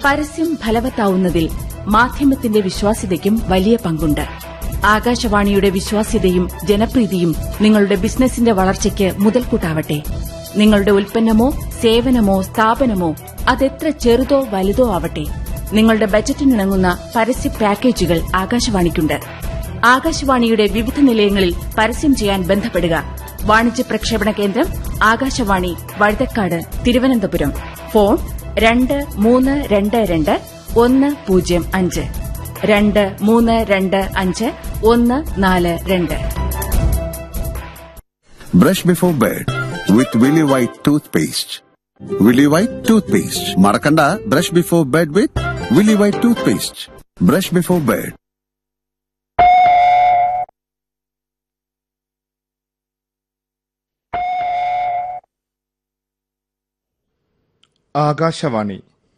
പരസ്യം ഫലവത്താവുന്നതിൽ മാധ്യമത്തിന്റെ വിശ്വാസ്യതയ്ക്കും വലിയ പങ്കുണ്ട് ആകാശവാണിയുടെ വിശ്വാസ്യതയും ജനപ്രീതിയും നിങ്ങളുടെ ബിസിനസിന്റെ വളർച്ചയ്ക്ക് മുതൽക്കൂട്ടാവട്ടെ നിങ്ങളുടെ ഉൽപ്പന്നമോ സേവനമോ സ്ഥാപനമോ അതെത്ര ചെറുതോ വലുതോ ആവട്ടെ നിങ്ങളുടെ ബജറ്റിനിണങ്ങുന്ന പരസ്യ പാക്കേജുകൾ ആകാശവാണിക്കുണ്ട് ആകാശവാണിയുടെ വിവിധ നിലയങ്ങളിൽ പരസ്യം ചെയ്യാൻ ബന്ധപ്പെടുക വാണിജ്യ പ്രക്ഷേപണ കേന്ദ്രം ആകാശവാണി വഴുതക്കാട് തിരുവനന്തപുരം ഫോൺ രണ്ട് മൂന്ന് രണ്ട് രണ്ട് ഒന്ന് പൂജ്യം അഞ്ച് രണ്ട് മൂന്ന് രണ്ട് അഞ്ച് ഒന്ന് നാല് രണ്ട് Brush before bed with Willy White toothpaste. Willy White toothpaste. Marakanda, brush before bed with Willy White toothpaste. Brush before bed. Akashvani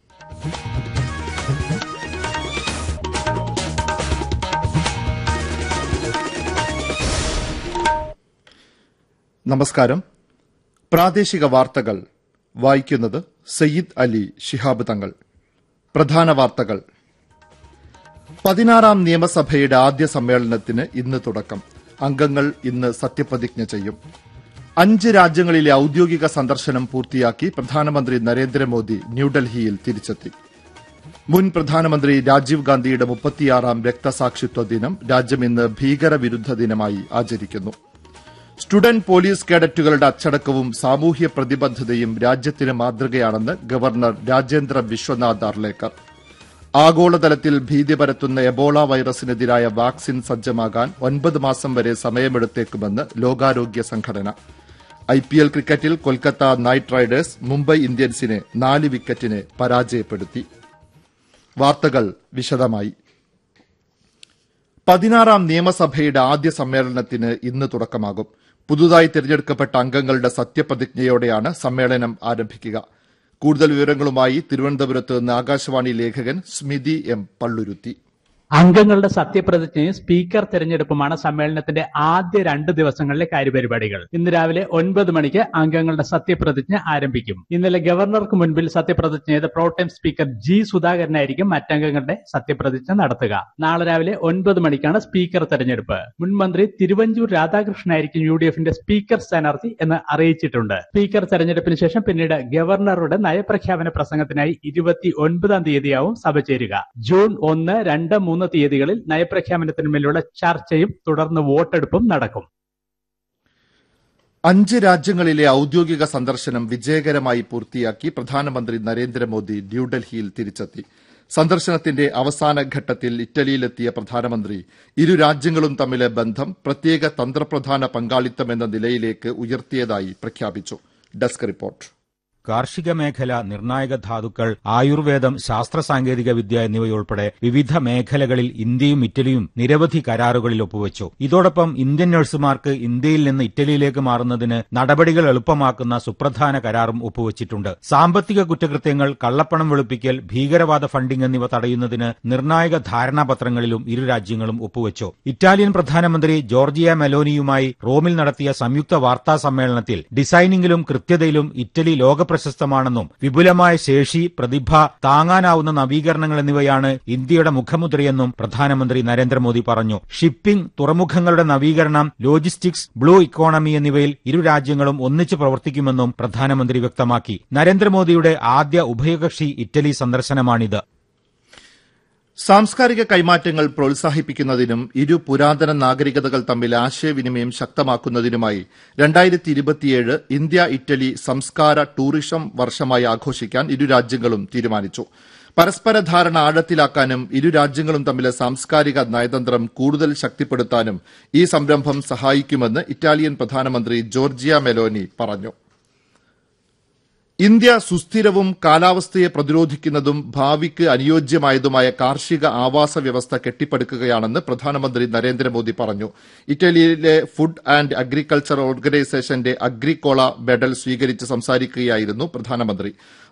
നമസ്കാരം പ്രാദേശിക വാർത്തകൾ വായിക്കുന്നത് സയ്യിദ് അലി ശിഹാബ് തങ്ങൾ പ്രധാന വാർത്തകൾ പതിനാറാം നിയമസഭയുടെ ആദ്യ സമ്മേളനത്തിന് ഇന്ന് തുടക്കം അംഗങ്ങൾ ഇന്ന് സത്യപ്രതിജ്ഞ ചെയ്യും അഞ്ച് രാജ്യങ്ങളിലെ ഔദ്യോഗിക സന്ദർശനം പൂർത്തിയാക്കി പ്രധാനമന്ത്രി നരേന്ദ്രമോദി ന്യൂഡൽഹിയിൽ തിരിച്ചെത്തി മുൻ പ്രധാനമന്ത്രി രാജീവ് ഗാന്ധിയുടെ മുപ്പത്തിയാറാം രക്തസാക്ഷിത്വ ദിനം രാജ്യം ഇന്ന് ഭീകരവിരുദ്ധ ദിനമായി ആചരിക്കുന്നു സ്റ്റുഡന്റ് പോലീസ് കേഡറ്റുകളുടെ അച്ചടക്കവും സാമൂഹ്യ പ്രതിബദ്ധതയും രാജ്യത്തിന് മാതൃകയാണെന്ന് ഗവർണർ രാജേന്ദ്ര വിശ്വനാഥ് അർലേക്കർ ആഗോളതലത്തിൽ ഭീതി പരത്തുന്ന എബോള വൈറസിനെതിരായ വാക്സിൻ സജ്ജമാകാൻ ഒൻപത് മാസം വരെ സമയമെടുത്തേക്കുമെന്ന് ലോകാരോഗ്യ സംഘടന ഐപിഎൽ ക്രിക്കറ്റിൽ കൊൽക്കത്ത നൈറ്റ് റൈഡേഴ്സ് മുംബൈ ഇന്ത്യൻസിനെ നാല് വിക്കറ്റിന് പരാജയപ്പെടുത്തി വാർത്തകൾ വിശദമായി പതിനാറാം നിയമസഭയുടെ ആദ്യ സമ്മേളനത്തിന് ഇന്ന് തുടക്കമാകും പുതുതായി തിരഞ്ഞെടുക്കപ്പെട്ട അംഗങ്ങളുടെ സത്യപ്രതിജ്ഞയോടെയാണ് സമ്മേളനം ആരംഭിക്കുക കൂടുതൽ വിവരങ്ങളുമായി തിരുവനന്തപുരത്ത് നിന്ന് ആകാശവാണി ലേഖകൻ സ്മിതി എം പള്ളുരുത്തി അംഗങ്ങളുടെ സത്യപ്രതിജ്ഞയും സ്പീക്കർ തെരഞ്ഞെടുപ്പുമാണ് സമ്മേളനത്തിന്റെ ആദ്യ രണ്ട് ദിവസങ്ങളിലെ കാര്യപരിപാടികൾ ഇന്ന് രാവിലെ ഒൻപത് മണിക്ക് അംഗങ്ങളുടെ സത്യപ്രതിജ്ഞ ആരംഭിക്കും ഇന്നലെ ഗവർണർക്ക് മുൻപിൽ സത്യപ്രതിജ്ഞ ചെയ്ത പ്രോട്ടൈം സ്പീക്കർ ജി സുധാകരനായിരിക്കും മറ്റംഗങ്ങളുടെ സത്യപ്രതിജ്ഞ നടത്തുക നാളെ രാവിലെ ഒൻപത് മണിക്കാണ് സ്പീക്കർ തെരഞ്ഞെടുപ്പ് മുൻ മന്ത്രി തിരുവഞ്ചൂർ രാധാകൃഷ്ണനായിരിക്കും യു ഡി എഫിന്റെ സ്പീക്കർ സ്ഥാനാർത്ഥി എന്ന് അറിയിച്ചിട്ടുണ്ട് സ്പീക്കർ തെരഞ്ഞെടുപ്പിന് ശേഷം പിന്നീട് ഗവർണറുടെ നയപ്രഖ്യാപന പ്രസംഗത്തിനായി ഇരുപത്തി ഒൻപതാം തീയതിയാവും സഭ ചേരുക ജൂൺ ഒന്ന് രണ്ട് മൂന്ന് തീയതികളിൽ നയപ്രഖ്യാപനത്തിന്മേലുള്ള ചർച്ചയും തുടർന്ന് വോട്ടെടുപ്പും നടക്കും അഞ്ച് രാജ്യങ്ങളിലെ ഔദ്യോഗിക സന്ദർശനം വിജയകരമായി പൂർത്തിയാക്കി പ്രധാനമന്ത്രി നരേന്ദ്രമോദി ന്യൂഡൽഹിയിൽ തിരിച്ചെത്തി സന്ദർശനത്തിന്റെ അവസാന ഘട്ടത്തിൽ ഇറ്റലിയിലെത്തിയ പ്രധാനമന്ത്രി ഇരു രാജ്യങ്ങളും തമ്മിലെ ബന്ധം പ്രത്യേക തന്ത്രപ്രധാന പങ്കാളിത്തം എന്ന നിലയിലേക്ക് ഉയർത്തിയതായി പ്രഖ്യാപിച്ചു ഡെസ്ക് റിപ്പോർട്ട് കാർഷിക മേഖല നിർണായക ധാതുക്കൾ ആയുർവേദം ശാസ്ത്ര സാങ്കേതിക വിദ്യ എന്നിവയുൾപ്പെടെ വിവിധ മേഖലകളിൽ ഇന്ത്യയും ഇറ്റലിയും നിരവധി കരാറുകളിൽ ഒപ്പുവച്ചു ഇതോടൊപ്പം ഇന്ത്യൻ നഴ്സുമാർക്ക് ഇന്ത്യയിൽ നിന്ന് ഇറ്റലിയിലേക്ക് മാറുന്നതിന് നടപടികൾ എളുപ്പമാക്കുന്ന സുപ്രധാന കരാറും ഒപ്പുവച്ചിട്ടുണ്ട് സാമ്പത്തിക കുറ്റകൃത്യങ്ങൾ കള്ളപ്പണം വെളുപ്പിക്കൽ ഭീകരവാദ ഫണ്ടിംഗ് എന്നിവ തടയുന്നതിന് നിർണായക ധാരണാപത്രങ്ങളിലും ഇരു രാജ്യങ്ങളും ഒപ്പുവച്ചു ഇറ്റാലിയൻ പ്രധാനമന്ത്രി ജോർജിയ മെലോനിയുമായി റോമിൽ നടത്തിയ സംയുക്ത വാർത്താ സമ്മേളനത്തിൽ ഡിസൈനിംഗിലും കൃത്യതയിലും ഇറ്റലി ലോക പ്രശസ്തമാണെന്നും വിപുലമായ ശേഷി പ്രതിഭ താങ്ങാനാവുന്ന നവീകരണങ്ങൾ എന്നിവയാണ് ഇന്ത്യയുടെ മുഖമുദ്രയെന്നും പ്രധാനമന്ത്രി നരേന്ദ്രമോദി പറഞ്ഞു ഷിപ്പിംഗ് തുറമുഖങ്ങളുടെ നവീകരണം ലോജിസ്റ്റിക്സ് ബ്ലൂ ഇക്കോണമി എന്നിവയിൽ ഇരു രാജ്യങ്ങളും ഒന്നിച്ച് പ്രവർത്തിക്കുമെന്നും പ്രധാനമന്ത്രി വ്യക്തമാക്കി നരേന്ദ്രമോദിയുടെ ആദ്യ ഉഭയകക്ഷി ഇറ്റലി സന്ദർശനമാണിത് സാംസ്കാരിക കൈമാറ്റങ്ങൾ പ്രോത്സാഹിപ്പിക്കുന്നതിനും ഇരു പുരാതന നാഗരികതകൾ തമ്മിൽ ആശയവിനിമയം ശക്തമാക്കുന്നതിനുമായി രണ്ടായിരത്തി ഇരുപത്തിയേഴ് ഇന്ത്യ ഇറ്റലി സംസ്കാര ടൂറിസം വർഷമായി ആഘോഷിക്കാൻ ഇരു രാജ്യങ്ങളും തീരുമാനിച്ചു പരസ്പര ധാരണ ആഴത്തിലാക്കാനും ഇരു രാജ്യങ്ങളും തമ്മിലെ സാംസ്കാരിക നയതന്ത്രം കൂടുതൽ ശക്തിപ്പെടുത്താനും ഈ സംരംഭം സഹായിക്കുമെന്ന് ഇറ്റാലിയൻ പ്രധാനമന്ത്രി ജോർജിയ മെലോനി പറഞ്ഞു ഇന്ത്യ സുസ്ഥിരവും കാലാവസ്ഥയെ പ്രതിരോധിക്കുന്നതും ഭാവിക്ക് അനുയോജ്യമായതുമായ കാർഷിക ആവാസ വ്യവസ്ഥ കെട്ടിപ്പടുക്കുകയാണെന്ന് പ്രധാനമന്ത്രി നരേന്ദ്രമോദി പറഞ്ഞു ഇറ്റലിയിലെ ഫുഡ് ആൻഡ് അഗ്രികൾച്ചർ ഓർഗനൈസേഷന്റെ അഗ്രിക്കോള മെഡൽ സ്വീകരിച്ച് സംസാരിക്കുകയായിരുന്നു പ്രധാനമന്ത്രി